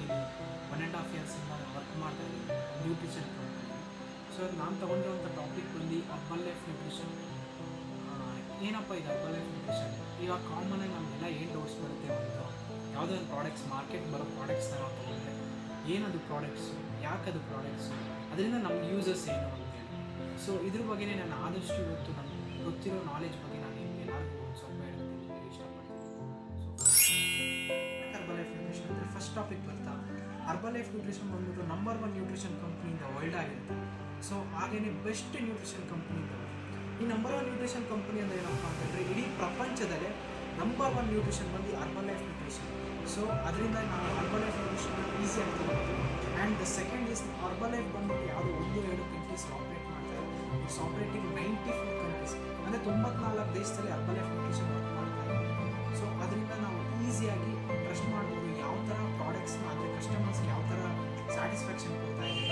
one and half ಇಯರ್ಸಿಂದ work ಮಾಡ್ತಾ ಇದ್ದೀನಿ ನ್ಯೂಟ್ರಿಷನ್ ಕಂಪನಿ ಸೊ ನಾನು ತೊಗೊಂಡಿರುವಂಥ ಟಾಪಿಕ್ ಬಂದು ಅರ್ಬನ್ ಲೈಫ್ ನ್ಯೂಟ್ರಿಷನ್ ಏನಪ್ಪ ಇದು ಅರ್ಬನ್ ಲೈಫ್ ನ್ಯೂಟ್ರಿಷನ್ ಇವಾಗ ಕಾಮನಾಗಿ ನಮಗೆಲ್ಲ ಏನು ಡೌಟ್ಸ್ ಬರುತ್ತೆ ಒಂದು ಯಾವುದೇ ಒಂದು ಪ್ರಾಡಕ್ಟ್ಸ್ ಮಾರ್ಕೆಟ್ ಬರೋ ಪ್ರಾಡಕ್ಟ್ಸ್ನ ನಾವು ತೊಗೊಂಡ್ರೆ ಏನದು ಪ್ರಾಡಕ್ಟ್ಸು ಯಾಕದು ಪ್ರಾಡಕ್ಟ್ಸು ಅದರಿಂದ ನಮ್ಗೆ ಯೂಸಸ್ ಏನು ಅಂತೇಳಿ ಸೊ ಇದ್ರ ಬಗ್ಗೆನೇ ನಾನು ಆದಷ್ಟು ಇವತ್ತು ನನಗೆ ಗೊತ್ತಿರೋ ನಾಲೆಜ್ ಬಗ್ಗೆ ನಾನು ನಿಮ್ಗೆ ಎಲ್ಲರಿಗೂ ಒಂದು ಸ್ವಲ್ಪ ಹೇಳೋದಕ್ಕೆ ಇಷ್ಟಪಡ್ತೀನಿ ಸೊ ಅರ್ಬಲ್ ಲೈಫ್ ನ್ಯೂಟ್ರಿಷನ್ ಅಂದರೆ ಫಸ್ಟ್ ಟಾಪಿಕ್ ಬರ್ತಾ ಅರ್ಬಲ್ ಲೈಫ್ ನ್ಯೂಟ್ರಿಷನ್ ಬಂದ್ಬಿಟ್ಟು ನಂಬರ್ ಒನ್ ನ್ಯೂಟ್ರಿಷನ್ ಕಂಪ್ನಿಯಿಂದ ವರ್ಲ್ಡ್ ಆಗಿರುತ್ತೆ ಸೊ ಹಾಗೇನೆ ಬೆಸ್ಟ್ ನ್ಯೂಟ್ರಿಷನ್ ಕಂಪ್ನಿಯಿಂದ ಈ ನಂಬರ್ ಒನ್ ನ್ಯೂಟ್ರಿಷನ್ ಕಂಪ್ನಿ ಅಂದರೆ ಏನಪ್ಪ ಅಂತಂದರೆ ಇಡೀ ಪ್ರಪಂಚದಲ್ಲೇ ನಂಬರ್ ಒನ್ ನ್ಯೂಟ್ರಿಷನ್ ಬಂದು ಅರ್ಬಲ್ ಲೈಫ್ ನ್ಯೂಟ್ರಿಷನ್ ಸೊ ಅದರಿಂದ ನಾವು ಅರ್ಬಲ್ ಲೈಫ್ ನ್ಯೂಟ್ರಿಷನ್ ಈಸಿಯಾಗಿ ತಗೋಬೋದು and the second is Herbalife ಬಂದ್ಬಿಟ್ಟು ಯಾವುದೋ ಒಂದು ಎರಡು ಕಂಟ್ರೀಸ್ ಆಪ್ರೇಟ್ ಮಾಡ್ತಾರೆ it's operating ninety four countries ಅಂದರೆ ತೊಂಬತ್ನಾಲ್ಕು ದೇಶದಲ್ಲಿ ಅರ್ಬಲ್ ಲೈಫ್ ನ್ಯೂಟ್ರಿಷನ್ ವರ್ಕ್ ಮಾಡ್ತಾ ಇದ್ದಾರೆ ಸೊ ಅದರಿಂದ ನಾವು ಈಸಿಯಾಗಿ ಟ್ರಸ್ಟ್ ಮಾಡ್ಬೋದು ಯಾವ ಥರ ಪ್ರಾಡಕ್ಟ್ಸ್ನ ಅಂದರೆ ಕಸ್ಟಮರ್ಸ್ಗೆ ಯಾವ ಥರ ಸ್ಯಾಟಿಸ್ಫ್ಯಾಕ್ಷನ್ ಕೊಡ್ತಾ ಇದೆ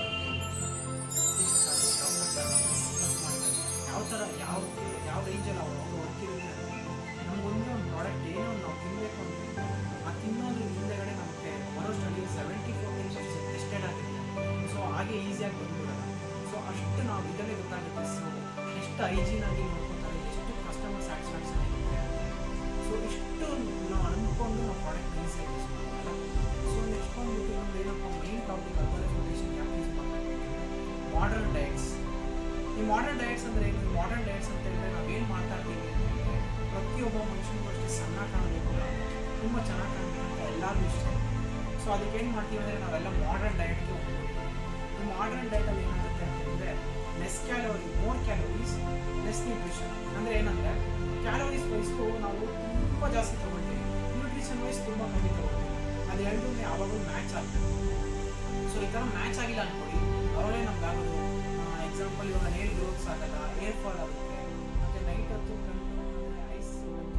ಯಾವ ಥರ ಯಾವ ಯಾವ ರೇಂಜಲ್ಲಿ ಅವರು ಅವರು ವರ್ಕ್ ಇರುತ್ತೆ ನಮಗೊಂದು ಒಂದು ಪ್ರಾಡಕ್ಟ್ ಏನೋ ಒಂದು ನಾವು ತಿನ್ನಬೇಕು ಅಂದರೆ ಆ ತಿನ್ನೋದ್ರ ಹಿಂದೆಗಡೆ ನಮಗೆ ಬರೋಷ್ಟರಲ್ಲಿ seventy four times of tested ಆಗುತ್ತೆ ಸೊ ಹಾಗೆ ಈಸಿಯಾಗಿ ಬಂದ್ಬಿಡಲ್ಲ ಸೊ ಅಷ್ಟು ನಾವು ಇದರಲ್ಲೇ ಗೊತ್ತಾಗುತ್ತೆ ಸೊ ಎಷ್ಟು ಹೈಜೀನ್ ಆಗಿ ನೋಡ್ಕೊತಾರೆ ಎಷ್ಟು ಕಸ್ಟಮರ್ ಸ್ಯಾಟಿಸ್ಫ್ಯಾಕ್ಷನ್ ಆಗುತ್ತೆ ಸೊ ಇಷ್ಟು ನಾವು ಅಂದ್ಕೊಂಡು ನಾವು ಪ್ರಾಡಕ್ಟ್ ಈಸಿಯಾಗಿ ಯೂಸ್ ಮಾಡಲ್ಲ ಸೊ ನೆಕ್ಸ್ಟ್ ಬಂದ್ಬಿಟ್ಟು ನಮ್ದು ಏನಪ್ಪ ಮೈನ್ ಟಾಪಿಕ್ ಅರ್ಬಲೈಸೇಷನ್ ಯಾಕೆ ಯೂಸ್ ಮಾಡ್ತೀವಿ ಮಾಡರ್ನ್ ಡಯಟ್ಸ್ ಈ ಮಾಡರ್ನ್ ಡಯಟ್ಸ್ ಅಂದರೆ ಏನು ಮಾಡರ್ನ್ ಡಯಟ್ಸ್ ಅಂತ ಹೇಳಿದ್ರೆ ನಾವೇನು ಮಾತಾಡ್ತೀವಿ ಅಂತಂದರೆ ಪ್ರತಿಯೊಬ್ಬ ಮನುಷ್ಯನಿಗೂ ಅಷ್ಟೇ ಸಣ್ಣ ಕಾಣಬೇಕು ತುಂಬ ಚೆನ್ನಾಗಿ ಕಾಣಬೇಕು ಅಂತ ಎಲ್ಲರಿಗೂ ಇಷ್ಟ ಸೊ ಅದಕ್ಕೆ ಏನು ಮಾಡ್ತೀವಿ ಅಂದರೆ ನಾವೆಲ್ಲ ಮಾಡರ್ನ್ ಡಯಟ್ಗೆ ಹೋಗ್ತೀವಿ ಈ ಮಾಡರ್ನ್ ಡಯಟಲ್ಲಿ ಏನಾಗುತ್ತೆ ಅಂತಂದರೆ less calorie more calories less nutrition ಅಂದರೆ ಏನಂದರೆ ಕ್ಯಾಲೋರೀಸ್ ವೈಸ್ಗೂ ನಾವು ತುಂಬ ಜಾಸ್ತಿ ತೊಗೊಳ್ತೀವಿ ನ್ಯೂಟ್ರಿಷನ್ ವೈಸ್ ತುಂಬ ಕಮ್ಮಿ ತೊಗೊಳ್ತೀವಿ ಅದು ಎರಡೂ ಯಾವಾಗಲೂ ಮ್ಯಾಚ್ ಆಗ್ತದೆ ಸೊ ಈ ಥರ ಮ್ಯಾಚ್ ಆಗಿಲ್ಲ ಅನ್ಕೊಳ್ಳಿ ಅವರೇ ನಮ್ಗೆ ಆಗೋದು ಎಕ್ಸಾಂಪಲ್ ಇವಾಗ ನೇಲ್ ಗ್ರೋತ್ಸ್ ಆಗಲ್ಲ ಏರ್ ಫಾಲ್ ಆಗುತ್ತೆ ಮತ್ತು ನೈಟ್ ಹೊತ್ತು ಕಣ್ಣು ಐಸ್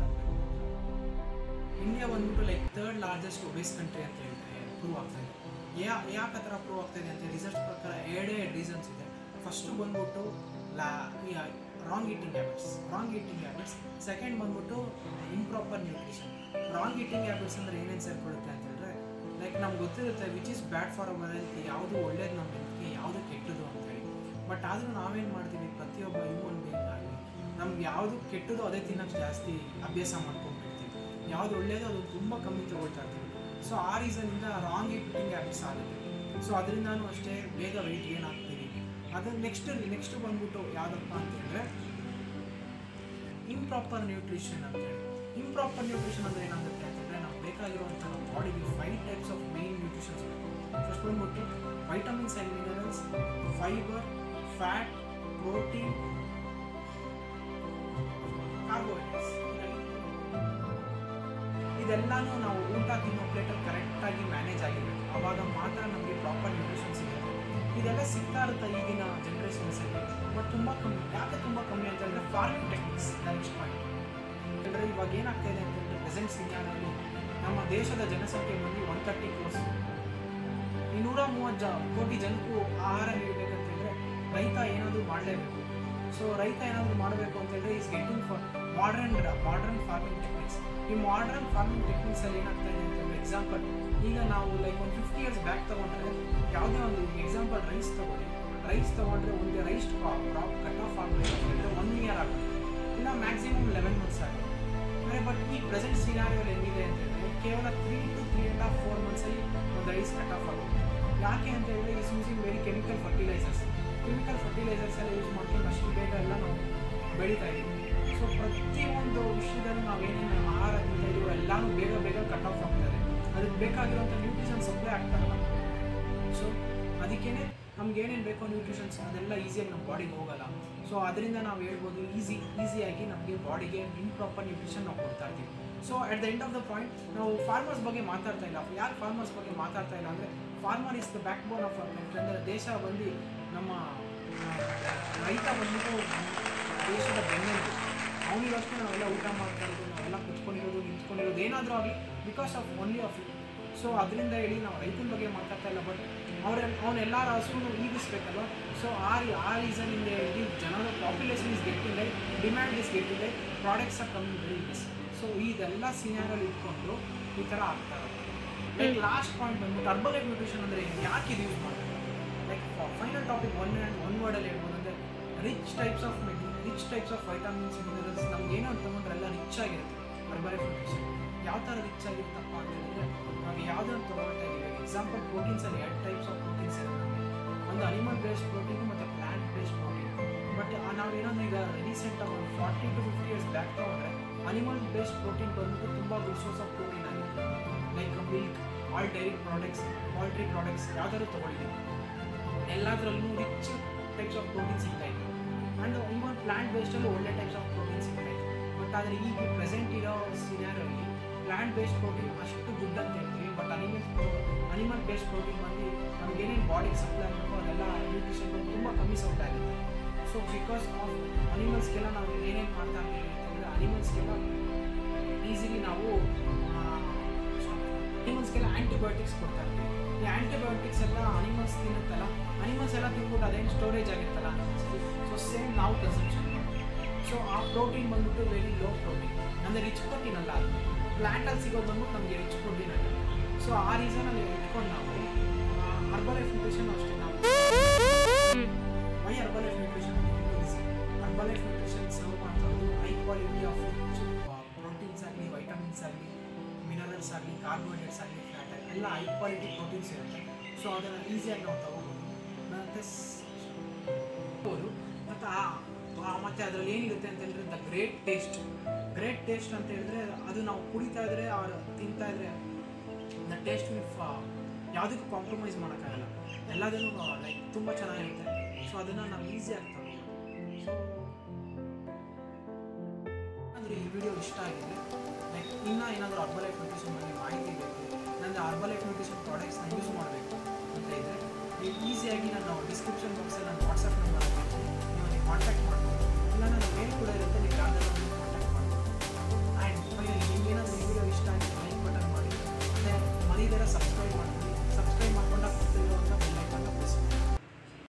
ಇಂಡಿಯಾ ಬಂದ್ಬಿಟ್ಟು like third largest obese country ಅಂತ ಹೇಳ್ತಾರೆ ಪ್ರೂವ್ ಆಗ್ತಾ ಇದೆ ಯಾ ಯಾಕೆ ಆ ಥರ ಪ್ರೂವ್ ಆಗ್ತಾ ಇದೆ ಅಂತ ರಿಸರ್ಚ್ ಪ್ರಕಾರ ಎರಡೇ ರೀಸನ್ಸ್ ಇದೆ ಫಸ್ಟು ಬಂದ್ಬಿಟ್ಟು ಲಾ wrong eating habits wrong eating habits second ಬಂದ್ಬಿಟ್ಟು improper nutrition wrong eating habits ಅಂದರೆ ಏನೇನು ಸೇರ್ಕೊಳ್ಳುತ್ತೆ ಅಂತ ಹೇಳಿದ್ರೆ ಲೈಕ್ ನಮ್ಗೆ ಗೊತ್ತಿರುತ್ತೆ which is bad for our health ಯಾವುದು ಒಳ್ಳೇದು ನಮ್ಮ ಹೆಲ್ತ್ಗೆ ಯಾವುದು ಕೆಟ್ಟದು ಅಂತೇಳಿ ಬಟ್ ಆದರೂ ನಾವೇನು ಮಾಡ್ತೀವಿ ಪ್ರತಿಯೊಬ್ಬ ಹ್ಯೂಮನ್ ಬೀಯಿಂಗ್ ಆಗಲಿ ನಮ್ಗೆ ಯಾವುದು ಕೆಟ್ಟದು ಅದೇ ತಿನ್ನೋಕ್ಕೆ ಜಾಸ್ತಿ ಅಭ್ಯಾಸ ಮಾಡ್ಕೊಂಡ್ಬಿಡ್ತೀವಿ ಯಾವುದು ಒಳ್ಳೇದು ಅದು ತುಂಬ ಕಮ್ಮಿ ತೊಗೊಳ್ತಾ ಇರ್ತೀವಿ ಸೊ ಆ ರೀಸನಿಂದ ರಾಂಗ್ ಈಟಿಂಗ್ ಹ್ಯಾಬಿಟ್ಸ್ ಆಗುತ್ತೆ ಸೊ ಅದರಿಂದನೂ ಅಷ್ಟೇ ಬೇಗ ವೆಯ್ಟ್ ಗೇನ್ ಆಗ್ತೀವಿ ಅದು ನೆಕ್ಸ್ಟ್ ನೆಕ್ಸ್ಟ್ ಬಂದ್ಬಿಟ್ಟು ಯಾವುದಪ್ಪ ಅಂತಂದರೆ ಇಂಪ್ರಾಪರ್ ನ್ಯೂಟ್ರಿಷನ್ ಅಂತೇಳಿ ಇಂಪ್ರಾಪರ್ ನ್ಯೂಟ್ರಿಷನ್ ಅಂದರೆ ಏನಾಗುತ್ತೆ ಅಂತಂದರೆ ನಮ್ಗೆ ಬೇಕಾಗಿರುವಂಥ ನಮ್ಮ ಬಾಡಿಗೆ five types of main nutritions ಬೇಕು ಫಸ್ಟ್ ಬಂದ್ಬಿಟ್ಟು vitamins and minerals fibre fat protein carbohydrates ಇದೆಲ್ಲನೂ ನಾವು ಊಟ ತಿನ್ನೋ ಪ್ಲೇಟಲ್ಲಿ ಕರೆಕ್ಟಾಗಿ ಮ್ಯಾನೇಜ್ ಆಗಿರಬೇಕು ಆವಾಗ ಮಾತ್ರ ನಮಗೆ ಪ್ರಾಪರ್ ನ್ಯೂಟ್ರಿಷನ್ ಸಿಗುತ್ತೆ ಇದೆಲ್ಲ ಸಿಗ್ತಾ ಇರುತ್ತೆ ಈಗಿನ ಜನ್ರೇಷನ್ಸಲ್ಲಿ ಬಟ್ ತುಂಬ ಕಮ್ಮಿ ಯಾಕೆ ತುಂಬ ಕಮ್ಮಿ ಅಂತಂದರೆ ಫಾರ್ಮಿಂಗ್ ಟೆಕ್ನಿಕ್ಸ್ ನೆಕ್ಸ್ಟ್ ಪಾಯಿಂಟ್ ಅಂದರೆ ಇವಾಗ ಏನಾಗ್ತಾ ಇದೆ ಅಂತಂದರೆ ಪ್ರೆಸೆಂಟ್ ಸಿಂಗಾನಲ್ಲಿ ನಮ್ಮ ದೇಶದ ಜನಸಂಖ್ಯೆ ಬಂದು ಒನ್ ತರ್ಟಿ ಕ್ರೋರ್ಸ್ ಈ ನೂರ ಮೂವತ್ತು ಜ ಕೋಟಿ ಜನಕ್ಕೂ ಆಹಾರ ನೀಡಬೇಕಂತಂದರೆ ರೈತ ಏನಾದರೂ ಮಾಡಲೇಬೇಕು ಸೊ ರೈತ ಏನಾದರೂ ಮಾಡಬೇಕು ಅಂತಂದರೆ is getting for modern modern farming techniques ಈ ಮಾಡ್ರನ್ ಫಾರ್ಮಿಂಗ್ ಟೆಕ್ನಿಕ್ಸಲ್ಲಿ ಏನಾಗ್ತಾ ಇದೆ ಅಂತಂದರೆ ಎಕ್ಸಾಂಪಲ್ ಈಗ ನಾವು ಲೈಕ್ ಒಂದು ಫಿಫ್ಟಿ ಇಯರ್ಸ್ ಬ್ಯಾಕ್ ತೊಗೊಂಡ್ರೆ ಯಾವುದೇ ಒಂದು ಎಕ್ಸಾಂಪಲ್ ರೈಸ್ ತೊಗೊಳ್ಳಿ ರೈಸ್ ತೊಗೊಂಡ್ರೆ ಒಂದು ರೈಸ್ ಕ್ರಾಪ್ ಕಟ್ ಆಫ್ ಆಗಬೇಕು ಒನ್ ಇಯರ್ ಆಗುತ್ತೆ ಇಲ್ಲ ಮ್ಯಾಕ್ಸಿಮಮ್ ಲೆವೆನ್ ಮಂತ್ಸ್ ಆಗುತ್ತೆ ಅಂದರೆ ಬಟ್ ಈ ಪ್ರೆಸೆಂಟ್ ಸಿನಾರಿಯೋಲ್ಲಿ ಏನಿದೆ ಅಂತಂದರೆ ಕೇವಲ three to three and half four ಮಂತ್ಸಲ್ಲಿ ಒಂದು ರೈಸ್ ಕಟ್ ಆಫ್ ಆಗುತ್ತೆ ಯಾಕೆ ಅಂತ ಹೇಳಿದ್ರೆ is using very chemical fertilisers chemical fertilisers ಎಲ್ಲ ಯೂಸ್ ಮಾಡ್ಕೊಂಡು ಅಷ್ಟು ಬೇಗ ಎಲ್ಲ ನಾವು ಬೆಳೀತಾ ಇದ್ದೀವಿ ಸೊ ಪ್ರತಿಯೊಂದು ವಿಷಯದಲ್ಲೂ ನಾವೇನೇನು ಆಹಾರ ತಿಂತಾ ಇದೀವೋ ಎಲ್ಲನೂ ಬೇಗ ಬೇಗ ಕಟ್ ಆಫ್ ಆಗ್ತದೆ ಅದಕ್ಕೆ ಬೇಕಾಗಿರುವಂಥ ನ್ಯೂಟ್ರಿಷನ್ ಸಪ್ಲೈ ಆಗ್ತಾರಲ್ಲ ಸೊ ಅದಕ್ಕೇನೆ ನಮ್ಗೆ ಏನೇನು ಬೇಕೋ ನ್ಯೂಟ್ರಿಷನ್ಸ್ ಅದೆಲ್ಲ ಈಸಿಯಾಗಿ ನಮ್ಮ ಬಾಡಿಗೆ ಹೋಗಲ್ಲ ಸೊ ಅದರಿಂದ ನಾವು ಹೇಳ್ಬೋದು ಈಸಿ ಈಸಿಯಾಗಿ ನಮಗೆ ಬಾಡಿಗೆ ಇಂಪ್ರಾಪರ್ ನ್ಯೂಟ್ರಿಷನ್ ನಾವು ಕೊಡ್ತಾ ಇರ್ತೀವಿ so at the end of the point ನಾವು ಫಾರ್ಮರ್ಸ್ ಬಗ್ಗೆ ಮಾತಾಡ್ತಾ ಇಲ್ಲ ಯಾಕೆ ಫಾರ್ಮರ್ಸ್ ಬಗ್ಗೆ ಮಾತಾಡ್ತಾ ಇಲ್ಲ ಅಂದರೆ farmer is the backbone of our country ಅಂದರೆ ದೇಶ ಬಂದು ನಮ್ಮ ಆ, ರೈತ ಬಂದ್ಬಿಟ್ಟು ದೇಶದ ಬೆನ್ನೆಲುಬು ಅವನಿಗಷ್ಟೇ ನಾವೆಲ್ಲ ಊಟ ಮಾಡ್ತಾ ಇರೋದು ನಾವೆಲ್ಲ ಕುತ್ಕೊಂಡಿರೋದು ನಿಂತ್ಕೊಂಡಿರೋದು ಏನಾದರೂ ಆಗಲಿ because of only of it so ಅದರಿಂದ ಹೇಳಿ ನಾವು ರೈತನ ಬಗ್ಗೆ ಮಾತಾಡ್ತಾ ಇಲ್ಲ ಬಟ್ ಅವ್ರ ಅವನೆಲ್ಲರ ಹಸುನು ಈಗಿಸ್ಬೇಕಲ್ವ ಸೊ ಆ ರೀ ಆ ರೀಸನಿಂದ ಹೇಳಿ ಜನರ ಪಾಪ್ಯುಲೇಷನ್ ಇಸ್ ಗೆಟ್ಟಿದೆ ಡಿಮ್ಯಾಂಡ್ ಇಸ್ ಗೆಟ್ಟಿದೆ ಪ್ರಾಡಕ್ಟ್ಸ್ ಆರ್ ಕಮ್ಮಿ ವೆರಿ ಲೆಸ್ ಸೊ ಇದೆಲ್ಲ ಸಿನಾರಲ್ಲಿ ಇಟ್ಕೊಂಡು ಈ ಥರ ಆಗ್ತಾ ಇರುತ್ತೆ ಲೈಕ್ ಲಾಸ್ಟ್ ಪಾಯಿಂಟ್ ಬಂದ್ಬಿಟ್ಟು ಅರ್ಬಲೈಫ್ ನ್ಯೂಟ್ರಿಷನ್ ಅಂದರೆ ಯಾಕೆ ಇದು ಯೂಸ್ ಮಾಡ್ತಾರೆ like final topic one and one ವರ್ಡಲ್ಲಿ ಹೇಳ್ಬೋದು ಅಂದರೆ ರಿಚ್ ಟೈಪ್ಸ್ ಆಫ್ ಮೆಡಿ rich types of vitamins minerals ನಮ್ಗೆ ಏನೋ ಅಂತ ತೊಗೊಂಡ್ರೆ ಎಲ್ಲ ರಿಚ್ ಆಗಿರುತ್ತೆ ಅರ್ಬಲೈಫ್ ನ್ಯೂಟ್ರಿಷನ್ ಯಾವ ಥರ ರಿಚ್ ಆಗಿರುತ್ತಪ್ಪ ಅಂತ ಹೇಳಿದ್ರೆ ನಾವು ಯಾವುದನ್ನು ತೊಗೊಳ್ತಾ ಇದ್ದೀವಿ ಎಕ್ಸಾಂಪಲ್ ಪ್ರೋಟೀನ್ಸಲ್ಲಿ ಎರಡು ಟೈಪ್ಸ್ ಆಫ್ ಪ್ರೋಟೀನ್ಸ್ ಇರುತ್ತೆ ಒಂದು ಅನಿಮಲ್ ಬೇಸ್ಡ್ ಪ್ರೋಟೀನ್ ಮತ್ತು ಪ್ಲಾಂಟ್ ಬೇಸ್ಡ್ ಪ್ರೋಟೀನ್ ಬಟ್ ನಾವೇನೊಂದು ಈಗ ರೀಸೆಂಟಾಗಿ ಒಂದು forty to fifty years back ತೊಗೊಂಡ್ರೆ ಅನಿಮಲ್ ಬೇಸ್ಡ್ ಪ್ರೋಟೀನ್ ಬಂದ್ಬಿಟ್ಟು ತುಂಬ ಗುಡ್ ಸೋರ್ಸ್ ಆಫ್ ಪ್ರೋಟೀನ್ ಆಗಿದೆ like milk all dairy products poultry products ಯಾವ್ದಾದ್ರು ತೊಗೊಳ್ಳಿ ಎಲ್ಲದರಲ್ಲೂ ರಿಚ್ ಟೈಪ್ಸ್ ಆಫ್ ಪ್ರೋಟೀನ್ ಸಿಗ್ತಾ ಇದೆ ಆ್ಯಂಡ್ ಈವನ್ ಪ್ಲಾಂಟ್ ಬೇಸ್ಡಲ್ಲೂ ಒಳ್ಳೆ ಟೈಪ್ಸ್ ಆಫ್ ಪ್ರೋಟೀನ್ ಸಿಗ್ತಾ ಇದೆ ಬಟ್ ಆದರೆ ಈಗ ಪ್ರೆಸೆಂಟ್ ಇರೋ ಸಿನಾರಲ್ಲಿ ಪ್ಲಾಂಟ್ ಬೇಸ್ಡ್ ಪ್ರೋಟೀನ್ ಅಷ್ಟು ಗುಡ್ ಅಂತ ಹೇಳ್ತೀವಿ but animal animal based protein ಬಂದು ನಮ್ಗೆ ಏನೇನು ಬಾಡಿಗೆ ಸಪ್ಲೈ ಆಗಬೇಕು ಅದೆಲ್ಲ ನ್ಯೂಟ್ರಿಷನ್ ಬಂದು ತುಂಬ ಕಮ್ಮಿ ಸಪ್ಲೈ ಆಗುತ್ತೆ ಸೊ ಬಿಕಾಸ್ ಆಫ್ ಅನಿಮಲ್ಸ್ಗೆಲ್ಲ ನಾವು ಏನೇನು ಮಾಡ್ತಾ ಇರ್ತೀವಿ ಅಂತಂದರೆ ಅನಿಮಲ್ಸ್ಗೆಲ್ಲ ಈಸಿಲಿ ನಾವು ಅನಿಮಲ್ಸ್ಗೆಲ್ಲ ಆ್ಯಂಟಿಬಯೋಟಿಕ್ಸ್ ಕೊಡ್ತಾ ಇರ್ತೀವಿ ಈ ಆ್ಯಂಟಿಬಯೋಟಿಕ್ಸ್ ಎಲ್ಲ ಅನಿಮಲ್ಸ್ ತಿನ್ನುತ್ತಲ್ಲ ಅನಿಮಲ್ಸ್ ಎಲ್ಲ ತಿನ್ಬಿಟ್ಟು ಅದೇನು ಸ್ಟೋರೇಜ್ ಆಗಿರ್ತಲ್ಲ ಸೊ ಸೇಮ್ ನಾವು ಕನ್ಸಂಪ್ಷನ್ ಸೊ ಆ ಪ್ರೋಟೀನ್ ಬಂದ್ಬಿಟ್ಟು ವೆರಿ ಲೋ ಪ್ರೋಟೀನ್ ಅಂದರೆ ರಿಚ್ ಪ್ರೋಟೀನ್ ಅಲ್ಲ ಅದು ಪ್ಲ್ಯಾಂಟಲ್ಲಿ ಸಿಗೋದು ಬಂದ್ಬಿಟ್ಟು ನಮಗೆ ರಿಚ್ ಪ್ರೋಟೀನ್ ಆಗಿದೆ ಸೊ ಆ ರೀಸನಲ್ಲಿ ಇಟ್ಕೊಂಡು ನಾವು ಅರ್ಬಲೈಫ್ ನ್ಯೂಟ್ರಿಷನ್ ಅಷ್ಟೇ ನಾವು why Herbalife nutrition Herbalife nutrition serve ಮಾಡ್ತಾರೆ ಹೈ ಕ್ವಾಲಿಟಿ ಆಫ್ ಪ್ರೋಟೀನ್ಸ್ ಆಗಲಿ ವೈಟಮಿನ್ಸ್ ಆಗಲಿ ಮಿನರಲ್ಸ್ ಆಗಲಿ ಕಾರ್ಬೋಹೈಡ್ರೇಟ್ಸ್ ಆಗಲಿ ಫ್ಯಾಟ್ ಆಗಲಿ ಎಲ್ಲ ಹೈ ಕ್ವಾಲಿಟಿ ಪ್ರೋಟೀನ್ಸ್ ಇರುತ್ತೆ ಸೊ ಅದನ್ನು ಈಸಿಯಾಗಿ ನಾವು ತಗೋಬೋದು ಮತ್ತು ಹೌದು ಮತ್ತು ಆ ಆ- ಮತ್ತೆ ಅದರಲ್ಲಿ ಏನಿರುತ್ತೆ ಅಂತ ಹೇಳಿದ್ರೆ the great taste great taste ಅಂತ ಹೇಳಿದ್ರೆ ಅದು ನಾವು ಕುಡಿತಾ ಇದ್ರೆ ಅವ್ರು ತಿಂತಾ ಇದ್ರೆ ದ ಟೇಸ್ಟ್ ವಿತ್ ಯಾವುದಕ್ಕೂ ಕಾಂಪ್ರಮೈಸ್ ಮಾಡೋಕ್ಕಾಗಲ್ಲ ಎಲ್ಲದನ್ನು ಲೈಕ್ ತುಂಬ ಚೆನ್ನಾಗಿರುತ್ತೆ ಸೊ ಅದನ್ನು ನಾವು ಈಸಿಯಾಗಿ ತಗೋಬೋದು ಸೊ ಅಂದರೆ ಈ ವಿಡಿಯೋ ಇಷ್ಟ ಆಗಿದೆ ಲೈಕ್ ಇನ್ನೂ ಏನಾದರೂ ಅರ್ಬಲೈಫ್ ನ್ಯೂಟ್ರಿಷನ್ ಬಗ್ಗೆ ಮಾಹಿತಿ ಬೇಕು ನನಗೆ ಅರ್ಬಲೈಫ್ ನ್ಯೂಟ್ರಿಷನ್ ಪ್ರಾಡಕ್ಟ್ಸ್ನ ಯೂಸ್ ಮಾಡಬೇಕು ಅಂತ ಇದ್ದರೆ ನೀವು ಈಸಿಯಾಗಿ ನಾನು ಡಿಸ್ಕ್ರಿಪ್ಷನ್ ಬಾಕ್ಸಲ್ಲಿ ನನ್ನ ವಾಟ್ಸಪ್ ನಂಬರ್ ಹಾಕಿರ್ತೀನಿ ನೀವು ನನಗೆ ಕಾಂಟ್ಯಾಕ್ಟ್ ಮಾಡ್ಬೋದು ಇಲ್ಲ ನನ್ನ ಮೇಲ್ ಕೂಡ ಇರುತ್ತೆ ನೀವು ಯಾವ್ದಾದ್ರು